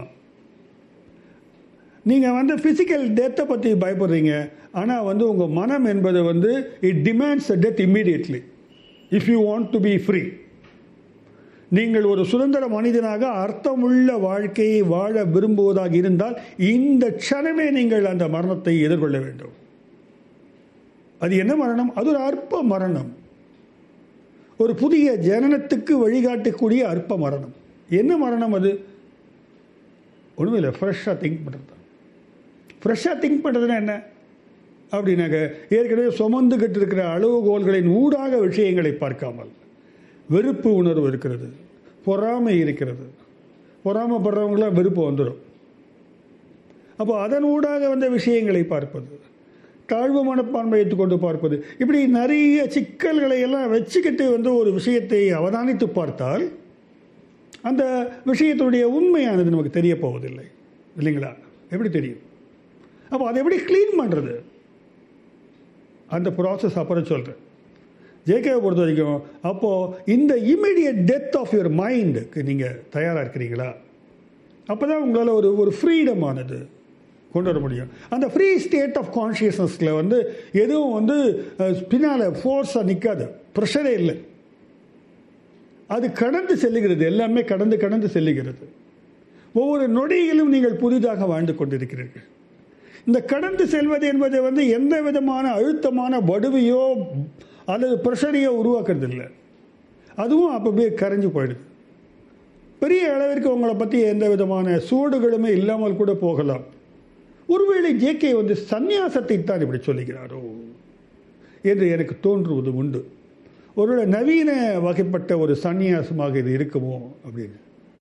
நீங்கள் வந்து ஃபிசிக்கல் டெத்தை பற்றி பயப்படுறீங்க ஆனால் வந்து உங்கள் மனம் என்பது வந்து it demands a death immediately if you want to be free நீங்கள் ஒரு சுதந்திர மனிதனாக அர்த்தமுள்ள வாழ்க்கையை வாழ விரும்புவதாக இருந்தால் இந்த க்ஷணமே நீங்கள் அந்த மரணத்தை எதிர்கொள்ள வேண்டும் அது என்ன மரணம் அது ஒரு அற்ப மரணம் ஒரு புதிய ஜனனத்துக்கு வழிகாட்டக்கூடிய அற்ப மரணம் என்ன மரணம் அது ஒன்றும் இல்லை ஃப்ரெஷ்ஷாக திங்க் பண்ணுறது தான் ஃப்ரெஷ்ஷாக திங்க் பண்ணுறதுன்னா என்ன அப்படின்னாக்க ஏற்கனவே சுமந்துக்கிட்டு இருக்கிற அளவுகோல்களின் ஊடாக விஷயங்களை பார்க்காமல் வெறுப்பு உணர்வு இருக்கிறது பொறாமை இருக்கிறது பொறாமைப்படுறவங்களாம் வெறுப்பு வந்துடும் அப்போ அதன் ஊடாக வந்த விஷயங்களை பார்ப்பது தாழ்வு மனப்பான்மை கொண்டு பார்ப்பது இப்படி நிறைய சிக்கல்களை எல்லாம் வச்சுக்கிட்டு வந்து ஒரு விஷயத்தை அவதானித்து பார்த்தால் அந்த விஷயத்தினுடைய உண்மையானது நமக்கு தெரிய போவதில்லை இல்லைங்களா எப்படி தெரியும் அப்போ அதை எப்படி க்ளீன் பண்ணுறது அந்த ப்ராசஸ் அப்புறம் சொல்கிறேன் ஜேகேவை பொறுத்த வரைக்கும் அப்போது இந்த இமீடியட் டெத் ஆஃப் யுவர் மைண்டுக்கு நீங்கள் தயாராக இருக்கிறீங்களா அப்போ தான் உங்களால் ஒரு ஒரு ஃப்ரீடமானது கொண்டு வர முடியும் அந்த ஃப்ரீ ஸ்டேட் ஆஃப் கான்ஷியஸ்னஸில் வந்து எதுவும் வந்து அஹ், பின்னால் ஃபோர்ஸாக நிற்காது ப்ரெஷரே இல்லை அது கடந்து செல்லுகிறது எல்லாமே கடந்து கடந்து செல்லுகிறது ஒவ்வொரு நொடியிலும் நீங்கள் புதிதாக வாழ்ந்து கொண்டிருக்கிறீர்கள் இந்த கடந்து செல்வது என்பது வந்து எந்த விதமான அழுத்தமான வடுவையோ அல்லது ப்ரெஷரையோ உருவாக்குறது இல்லை அதுவும் அப்போ அப்படியே கரைஞ்சு போயிடுது பெரிய அளவிற்கு உங்களை பற்றி எந்த விதமான சூடுகளுமே இல்லாமல் கூட போகலாம் ஒருவேளை ஜேகே வந்து சந்நியாசத்தை தான் இப்படி சொல்லுகிறாரோ என்று எனக்கு தோன்றுவது உண்டு ஒருவேளை நவீன வகைப்பட்ட ஒரு சந்நியாசமாக இது இருக்குமோ அப்படின்னு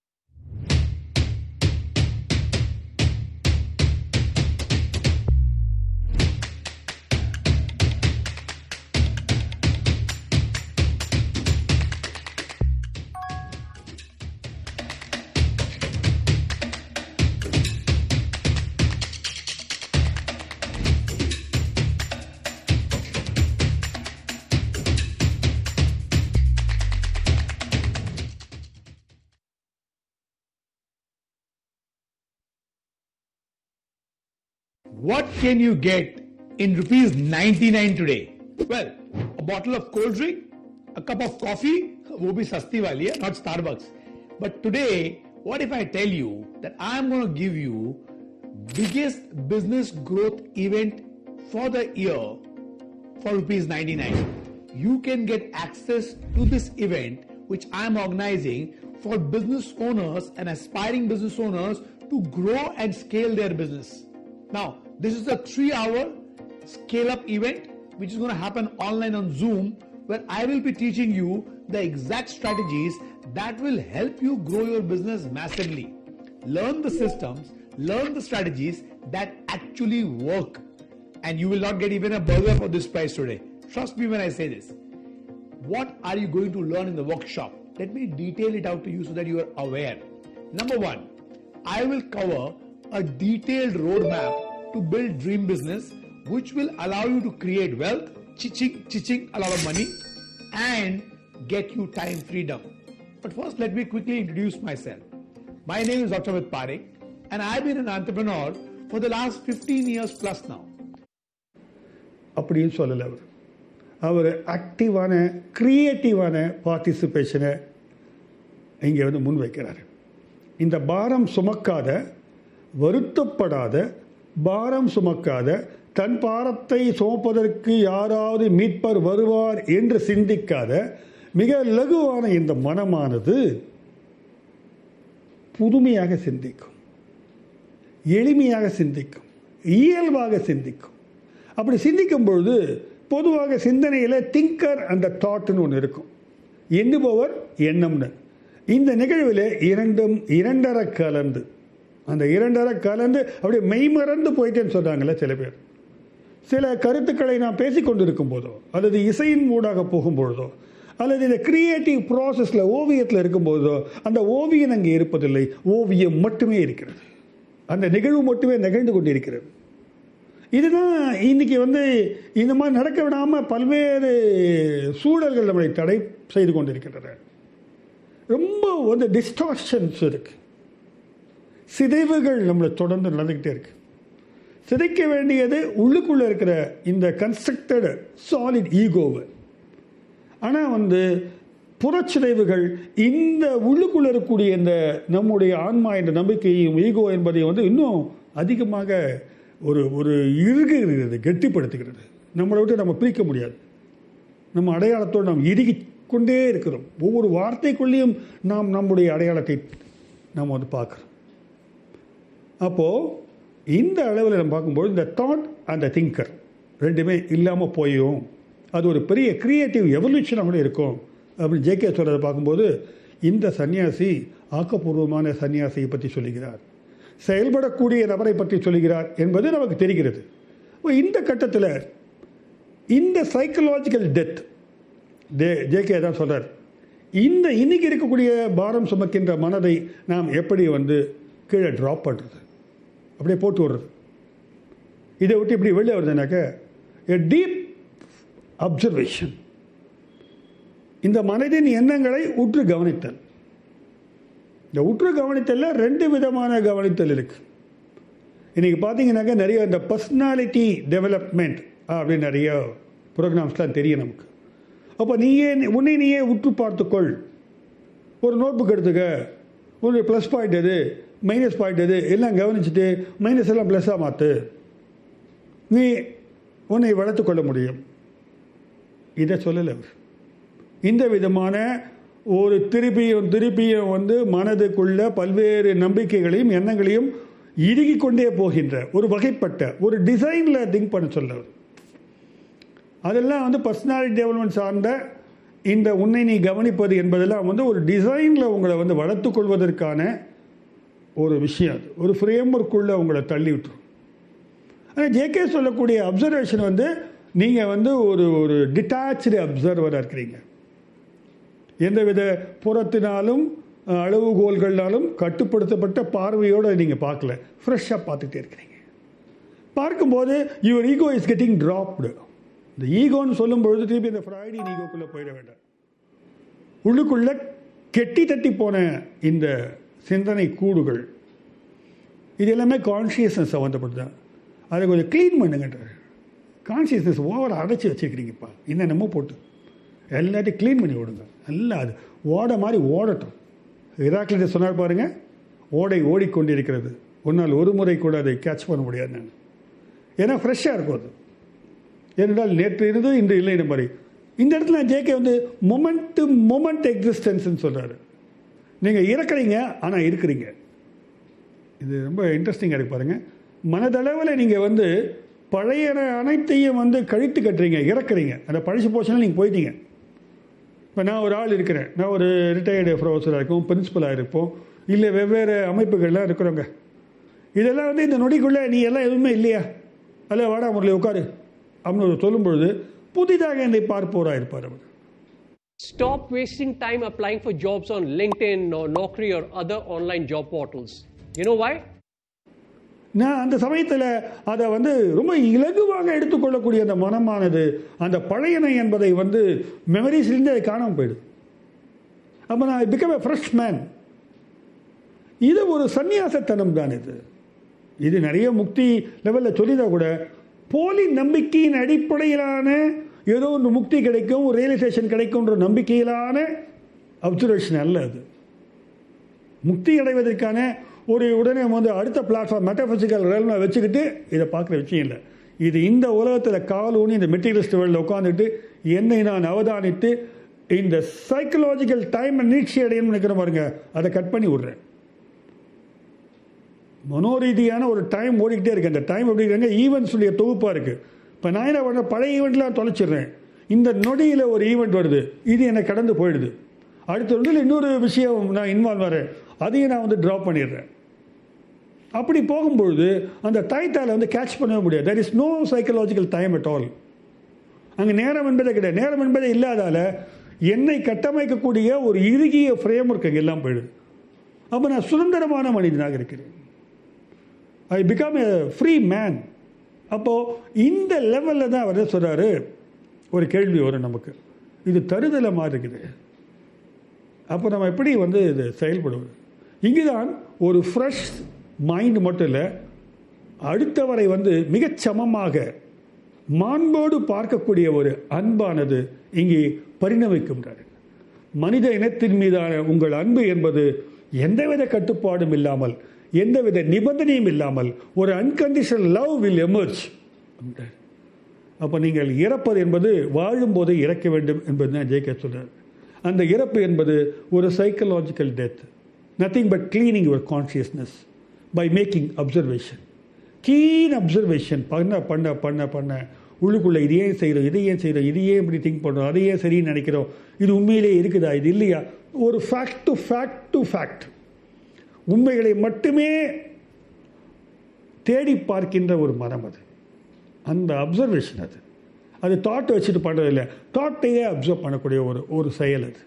What can you get in rupees 99 today? Well, a bottle of cold drink, a cup of coffee, वो भी सस्ती वाली है, not Starbucks. But today, what if I tell you that I am going to give you biggest business growth event for the year for rupees 99. You can get access to this event which I am organizing for business owners and aspiring business owners to grow and scale their business. Now, this is a three hour scale up event which is going to happen online on Zoom where I will be teaching you the exact strategies that will help you grow your business massively. Learn the systems, learn the strategies that actually work. And you will not get even a burger for this price today. Trust me when I say this. What are you going to learn in the workshop? Let me detail it out to you so that you are aware. Number one, I will cover a detailed roadmap to build dream business which will allow you to create wealth, chiching, chiching a lot of money, and get you time freedom. But first, let me quickly introduce myself. My name is Dr. Amit Parekh, and I've been an entrepreneur for the last 15 years plus now. அப்படின்னு சொல்லலை அவர் அவர் ஆக்டிவான க்ரியேட்டிவான பார்ட்டிசிபேஷனை இங்கே வந்து முன்வைக்கிறார் இந்த பாரம் சுமக்காத வருத்தப்படாத பாரம் சுமக்காத தன் பாரத்தை சுமப்பதற்கு யாராவது மீட்பர் வருவார் என்று சிந்திக்காத மிக லகுவான இந்த மனமானது புதுமையாக சிந்திக்கும் எளிமையாக சிந்திக்கும் இயல்பாக சிந்திக்கும் அப்படி சிந்திக்கும் பொழுது பொதுவாக சிந்தனையில் திங்கர் அந்த தாட்னு ஒன்று இருக்கும் எண்ணுபவர் எண்ணம்னு இந்த நிகழ்வில் இரண்டும் இரண்டரை கலந்து அந்த இரண்டரை கலந்து அப்படியே மெய்மறந்து போயிட்டேன்னு சொல்கிறாங்களே சில பேர் சில கருத்துக்களை நாம் பேசிக்கொண்டிருக்கும் போதோ அல்லது இசையின் ஊடாக போகும்பொழுதோ அல்லது இந்த கிரியேட்டிவ் ப்ராசஸில் ஓவியத்தில் இருக்கும்போதோ அந்த ஓவியம் அங்கே இருப்பதில்லை ஓவியம் மட்டுமே இருக்கிறது அந்த நிகழ்வு மட்டுமே நிகழ்ந்து கொண்டிருக்கிறது இதுதான் இன்னைக்கு வந்து இந்த மாதிரி நடக்க விடாமல் பல்வேறு சூழல்கள் நம்மளை தடை செய்து கொண்டிருக்கின்றன ரொம்ப வந்து டிஸ்டார்ஷன்ஸ் இருக்கு சிதைவுகள் நம்மளை தொடர்ந்து நடந்துக்கிட்டே இருக்கு சிதைக்க வேண்டியது உள்ளுக்குள்ளே இருக்கிற இந்த கன்ஸ்ட்ரக்டட் சாலிட் ஈகோவை ஆனால் வந்து புறச்சிதைவுகள் இந்த உள்ளுக்குள்ளே இருக்கக்கூடிய இந்த நம்முடைய ஆன்மா என்ற நம்பிக்கையும் ஈகோ என்பதையும் வந்து இன்னும் அதிகமாக ஒரு ஒரு இறுகுகிறது கெட்டிப்படுத்துகிறது நம்மளை விட்டு நம்ம பிரிக்க முடியாது நம்ம அடையாளத்தோடு நாம் இறுகி கொண்டே இருக்கிறோம் ஒவ்வொரு வார்த்தைக்குள்ளேயும் நாம் நம்முடைய அடையாளத்தை நாம் வந்து பார்க்குறோம் அப்போது இந்த அளவில் நம்ம பார்க்கும்போது இந்த தாட் அந்த திங்கர் ரெண்டுமே இல்லாமல் போயும் அது ஒரு பெரிய கிரியேட்டிவ் எவல்யூஷனாக கூட இருக்கும் அப்படின்னு ஜேகே சொல்கிறத பார்க்கும்போது இந்த சன்னியாசி ஆக்கப்பூர்வமான சன்னியாசியை பற்றி சொல்லுகிறார் செயல்படக்கூடிய நபரை பற்றி சொல்கிறார் என்பது நமக்கு தெரிகிறது அப்ப இந்த கட்டத்தில் இந்த சைக்கலாஜிக்கல் டெத் ஜே ஜேகே தான் சொல்றார் இந்த இன்னைக்கு இருக்கக்கூடிய பாரம் சுமக்கின்ற மனதை நாம் எப்படி வந்து கீழே ட்ராப் பண்ணுறது அப்படியே போட்டு விடுறது இதை விட்டு இப்படி வெளியே வருதுனாக்க எ டீப் அப்சர்வேஷன் இந்த மனதின் எண்ணங்களை உற்று கவனித்தல் இந்த உற்று கவனித்தல்ல ரெண்டு விதமான கவனித்தல் இருக்கு இன்னைக்கு பார்த்தீங்கன்னாக்க நிறைய இந்த பர்சனாலிட்டி டெவலப்மெண்ட் அப்படின்னு நிறைய ப்ரோக்ராம்ஸ்லாம் தெரியும் நமக்கு அப்போ நீயே உன்னை நீயே உற்று பார்த்துக்கொள் ஒரு நோட் புக் எடுத்துக்க ஒரு ப்ளஸ் பாயிண்ட் எது மைனஸ் பாயிண்ட் எது எல்லாம் கவனிச்சுட்டு மைனஸ் எல்லாம் ப்ளஸ்ஸாக மாற்று நீ உன்னை வளர்த்து கொள்ள முடியும் இதை சொல்லலை அவர் இந்த விதமான ஒரு திருப்பியும் திருப்பியும் வந்து மனதுக்குள்ள பல்வேறு நம்பிக்கைகளையும் எண்ணங்களையும் இறுகி கொண்டே போகின்ற ஒரு வகைப்பட்ட ஒரு டிசைனில் திங்க் பண்ண சொல்ல அவர் அதெல்லாம் வந்து பர்சனாலிட்டி டெவலப்மெண்ட் சார்ந்த இந்த உன்னை நீ கவனிப்பது என்பதெல்லாம் வந்து ஒரு டிசைனில் உங்களை வந்து வளர்த்துக் கொள்வதற்கான ஒரு விஷயம் அது ஒரு ஃப்ரேம்ஒர்க்குள்ளே உங்களை தள்ளி விட்டுரும் ஆனால் ஜேகே சொல்லக்கூடிய அப்சர்வேஷன் வந்து நீங்கள் வந்து ஒரு ஒரு டிட்டாச்சு அப்சர்வராக இருக்கிறீங்க எந்தவித புறத்தினாலும் அளவுகோல்கள்னாலும் கட்டுப்படுத்தப்பட்ட பார்வையோடு நீங்கள் பார்க்கல ஃப்ரெஷ்ஷாக பார்த்துட்டே இருக்கிறீங்க பார்க்கும்போது your ego is getting trapped இந்த ஈகோன்னு சொல்லும் பொழுது திருப்பி இந்த ஃப்ராய்டின் ஈகோக்குள்ளே போயிட வேண்டாம் உள்ளுக்குள்ள கெட்டி தட்டி போன இந்த சிந்தனை கூடுகள் இது எல்லாமே கான்ஷியஸ்னஸ் சம்மந்தப்பட்டது அதை கொஞ்சம் க்ளீன் பண்ணுங்கன்றார் கான்ஷியஸ்னஸ் ஓவர் அடைச்சி வச்சுருக்கிறீங்கப்பா என்னென்னமோ போட்டு எல்லாத்தையும் க்ளீன் பண்ணி விடுங்க நல்லா அது ஓட மாதிரி ஓடட்டும் இராக்லிட்ட சொன்னார் பாருங்க ஓடை ஓடிக்கொண்டிருக்கிறது ஒன்றால் ஒரு முறை கூட அதை கேட்ச் பண்ண முடியாது நான் ஏன்னா ஃப்ரெஷ்ஷாக இருக்கும் அது ஏனென்றால் நேற்று இருந்து இன்று இல்லைன்னு மாதிரி இந்த இடத்துல ஜேகே வந்து மொமெண்ட் மொமெண்ட் எக்ஸிஸ்டன்ஸ்னு சொல்கிறாரு நீங்கள் இறக்குறீங்க ஆனால் இருக்கிறீங்க இது ரொம்ப இன்ட்ரெஸ்டிங்காக இருக்கு பாருங்க மனதளவில் நீங்கள் வந்து பழைய அனைத்தையும் வந்து கழித்து கட்டுறீங்க இறக்குறீங்க அந்த பழசு போர்ஷனில் நீங்கள் போயிட்டீங்க இப்போ நான் ஒரு ஆள் இருக்கிறேன் நான் ஒரு ரிட்டையர்டு ப்ரொஃபஸராக இருக்கும் பிரின்ஸிபலாக இருப்போம் இல்லை வெவ்வேறு அமைப்புகள்லாம் இருக்கிறோங்க இதெல்லாம் வந்து இந்த நொடிக்குள்ளே நீ எல்லாம் எதுவுமே இல்லையா அல்ல வாடா முரளி உட்காரு அப்படின்னு சொல்லும் பொழுது புதிதாக என்னை பார்ப்போராக இருப்பார் அவர் Stop wasting time applying for jobs on LinkedIn or Naukri or other online job portals. You know why? நான் அந்த சமயத்தில் அதை வந்து ரொம்ப இலகுவாக எடுத்துக்கொள்ளக்கூடிய அந்த மனமானது அந்த பழையனை என்பதை வந்து மெமரிஸ்லேருந்து அது காணாமல் போயிடுது அப்போ நான் பிகம் எ ஃப்ரெஷ் மேன் இது ஒரு சந்நியாசத்தனம் தான் இது இது நிறைய முக்தி லெவலில் சொல்லிதா கூட போலி நம்பிக்கையின் அடிப்படையிலான ஏதோ ஒன்று முக்தி கிடைக்கும் ரியலைசேஷன் கிடைக்கும்ன்ற நம்பிக்கையிலான அப்சர்வேஷன் அல்ல அது முக்தி அடைவதற்கான ஒரு உடனே வந்து அடுத்த பிளாட்ஃபார்ம் மெட்டபிசிக்கல் ரெல்மை வச்சுக்கிட்டு இதை பார்க்குற விஷயம் இல்லை இது இந்த உலகத்தில் கால் ஊனி இந்த மெட்டீரியலிஸ்ட் வேர்ல்டில் உட்காந்துட்டு என்னை நான் அவதானித்து இந்த சைக்கலாஜிக்கல் டைம் நீட்சி அடையணும்னு நினைக்கிற பாருங்க அதை கட் பண்ணி விடுறேன் மனோரீதியான ஒரு டைம் ஓடிக்கிட்டே இருக்கு அந்த டைம் எப்படி இருக்காங்க ஈவெண்ட்ஸுடைய தொகுப்பாக இருக்குது இப்போ நான் என்ன பண்ணுறேன் பழைய ஈவெண்ட்லாம் தொலைச்சிடுறேன் இந்த நொடியில் ஒரு ஈவெண்ட் வருது இது என்னை கடந்து போயிடுது அடுத்த ஒன்றில் இன்னொரு விஷயம் நான் இன்வால்வ் வரேன் அதையும் நான் வந்து ட்ராப் பண்ணிடுறேன் அப்படி போகும்பொழுது அந்த டயத்தால் வந்து கேட்ச் பண்ணவே முடியாது there is no psychological time at all அங்கே நேரம் என்பதே கிடையாது நேரம் என்பதே இல்லாதால என்னை கட்டமைக்கக்கூடிய ஒரு இறுகிய ஃப்ரேம் ஒர்க் அங்கே எல்லாம் போயிடுது அப்போ நான் சுதந்திரமான மனிதனாக இருக்கிறேன் I become a free man அப்போது இந்த லெவலில் தான் அவர் சொல்கிறாரு ஒரு கேள்வி வரும் நமக்கு இது தருதலை மாதிரி இருக்குது அப்போ நம்ம எப்படி வந்து இது செயல்படுவது இங்கே தான் ஒரு ஃப்ரெஷ் மைண்ட் மட்டும் இல்லை அடுத்தவரை வந்து மிகச் சமமாக மாண்போடு பார்க்கக்கூடிய ஒரு அன்பானது இங்கே பரிணமிக்கின்றது மனித இனத்தின் மீதான உங்கள் அன்பு என்பது எந்தவித கட்டுப்பாடும் இல்லாமல் எந்தவித நிபந்தனையும் இல்லாமல் ஒரு அன்கண்டிஷனல் லவ் வில் எமர்ஜ் அப்போ நீங்கள் இறப்பது என்பது வாழும்போது இறக்க வேண்டும் என்பது தான் ஜெய்கே சொல்றார் அந்த இறப்பு என்பது ஒரு psychological death nothing but cleaning your consciousness by making observation keen observation பண்ண பண்ண பண்ண பண்ண உள்ளுக்குள்ளே இது ஏன் செய்கிறோம் இதை ஏன் செய்கிறோம் இது ஏன் இப்படி திங்க் பண்ணுறோம் அதை ஏன் சரின்னு நினைக்கிறோம் இது உண்மையிலே இருக்குதா இது இல்லையா ஒரு fact to fact to fact உண்மைகளை மட்டுமே தேடி பார்க்கின்ற ஒரு மனம் அது அந்த அப்சர்வேஷன் அது அது தாட்டை வச்சுட்டு பண்ணுறதில்ல தாட்டையே அப்சர்வ் பண்ணக்கூடிய ஒரு ஒரு செயல் அது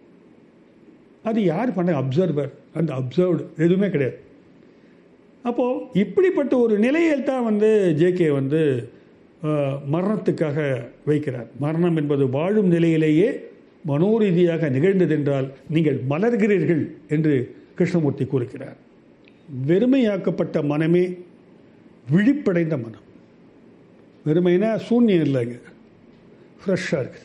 அது யார் பண்ண அப்சர்வர் அந்த அப்சர்வ்டு எதுவுமே கிடையாது அப்போது இப்படிப்பட்ட ஒரு நிலையில் தான் வந்து ஜேகே வந்து அஹ், மரணத்துக்காக வைக்கிறார் மரணம் என்பது வாழும் நிலையிலேயே மனோரீதியாக நிகழ்ந்தது என்றால் நீங்கள் மலர்கிறீர்கள் என்று கிருஷ்ணமூர்த்தி கூறுகிறார் வெறுமையாக்கப்பட்ட மனமே விழிப்படைந்த மனம் வெறுமைனா சூன்யம் இல்லைங்க ஃப்ரெஷ்ஷாக இருக்குது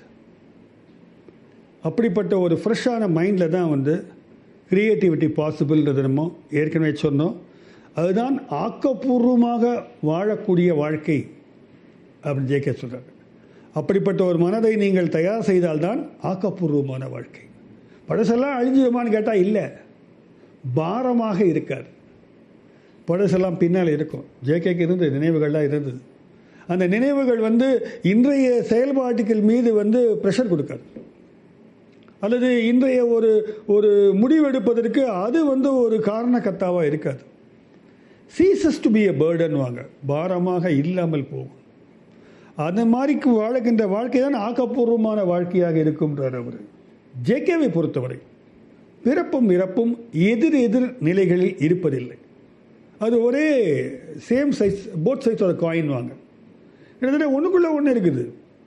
அப்படிப்பட்ட ஒரு ஃப்ரெஷ்ஷான மைண்டில் தான் வந்து க்ரியேட்டிவிட்டி பாசிபிள்ன்றது நம்ம ஏற்கனவே சொன்னோம் அதுதான் ஆக்கப்பூர்வமாக வாழக்கூடிய வாழ்க்கை அப்படின்னு ஜேகே சொல்கிறார் அப்படிப்பட்ட ஒரு மனதை நீங்கள் தயார் செய்தால்தான் ஆக்கப்பூர்வமான வாழ்க்கை பழசெல்லாம் அழிஞ்சிடுமான்னு கேட்டால் இல்லை பாரமாக இருக்காது பழசெல்லாம் பின்னால் இருக்கும் ஜேகேக்கு இருந்து நினைவுகள்லாம் இருந்தது அந்த நினைவுகள் வந்து இன்றைய செயல்பாட்டுகள் மீது வந்து ப்ரெஷர் கொடுக்காது அல்லது இன்றைய ஒரு ஒரு முடிவெடுப்பதற்கு அது வந்து ஒரு காரணக்கர்த்தாவாக இருக்காது ceases to be a burden வாங்க பாரமாக இல்லாமல் போகும் அந்த மாதிரிக்கு வாழ்கின்ற வாழ்க்கை தான் ஆக்கப்பூர்வமான வாழ்க்கையாக இருக்கும்ன்றார் அவர் ஜேகேவை பொறுத்தவரை பிறப்பும் இறப்பும் எதிர் எதிர் நிலைகளில் இருப்பதில்லை அது ஒரே சேம் சைஸ் போத் சைஸோட காயின் வாங்க கிட்டத்தட்ட ஒன்றுக்குள்ளே ஒன்று இருக்குது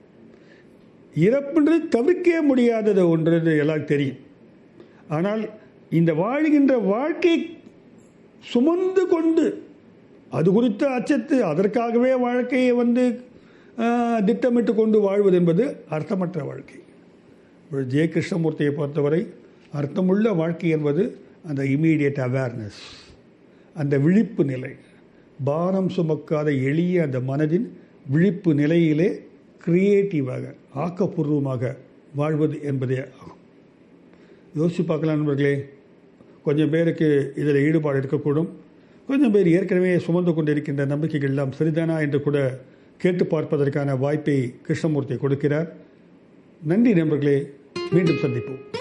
இறப்புன்றது தவிர்க்கவே முடியாதது ஒன்றது எல்லாருக்கும் தெரியும் ஆனால் இந்த வாழ்கின்ற வாழ்க்கை சுமந்து கொண்டு அது குறித்த அச்சத்து அதற்காகவே வாழ்க்கையை வந்து ஆஹ், திட்டமிட்டு கொண்டு வாழ்வது என்பது அர்த்தமற்ற வாழ்க்கை ஒரு ஜெய கிருஷ்ணமூர்த்தியை பொறுத்தவரை அர்த்தமுள்ள வாழ்க்கை என்பது அந்த இமீடியட் அவேர்னஸ் அந்த விழிப்பு நிலை பாரம் சுமக்காத எளிய அந்த மனதின் விழிப்பு நிலையிலே கிரியேட்டிவாக ஆக்கப்பூர்வமாக வாழ்வது என்பதே ஆகும் யோசிச்சு பார்க்கலாம் நண்பர்களே கொஞ்சம் பேருக்கு இதில் ஈடுபாடு இருக்கக்கூடும் கொஞ்சம் பேர் ஏற்கனவே சுமந்து கொண்டிருக்கின்ற நம்பிக்கைகள் எல்லாம் சரிதானா என்று கூட கேட்டு பார்ப்பதற்கான வாய்ப்பை கிருஷ்ணமூர்த்தி கொடுக்கிறார் நன்றி நண்பர்களே மீண்டும் சந்திப்போம்